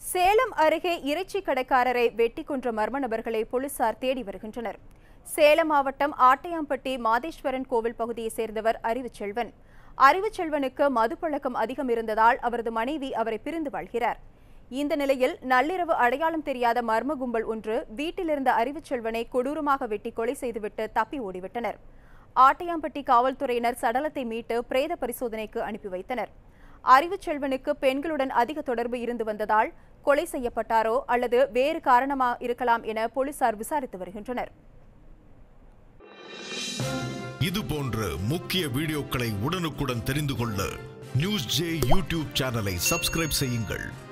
சேலம் அருகே இறைச்சி கடைக்காரரை வெட்டி கொன்ற மர்ம நபர்களை போலீசார் தேடி வருகின்றனர் சேலம் மாவட்டம் ஆட்டையாம்பட்டி மாதேஸ்வரன் கோவில் பகுதியைச் சேர்ந்தவர் அறிவுச்செல்வன் அறிவுச்செல்வனுக்கு மதுப்பழக்கம் அதிகம் இருந்ததால் அவரது மனைவி அவரை பிரிந்து வாழ்கிறார் இந்த நிலையில் நள்ளிரவு அடையாளம் தெரியாத மர்ம கும்பல் ஒன்று வீட்டிலிருந்த அறிவுச்செல்வனை கொடூரமாக வெட்டி கொலை செய்துவிட்டு தப்பி ஓடிவிட்டனர் ஆட்டையாம்பட்டி காவல்துறையினர் சடலத்தை மீட்டு பிரேத பரிசோதனைக்கு அனுப்பி வைத்தனர் அறிவுச்செல்வனுக்கு பெண்களுடன் அதிக தொடர்பு இருந்து வந்ததால் கொலை செய்யப்பட்டாரோ அல்லது வேறு காரணமா இருக்கலாம் என போலீசார் விசாரித்து வருகின்றனர் இது போன்ற முக்கிய வீடியோக்களை உடனுக்குடன் தெரிந்து கொள்ள நியூஸ் ஜே யூடியூப் சேனலை சப்ஸ்கிரைப் செய்யுங்கள்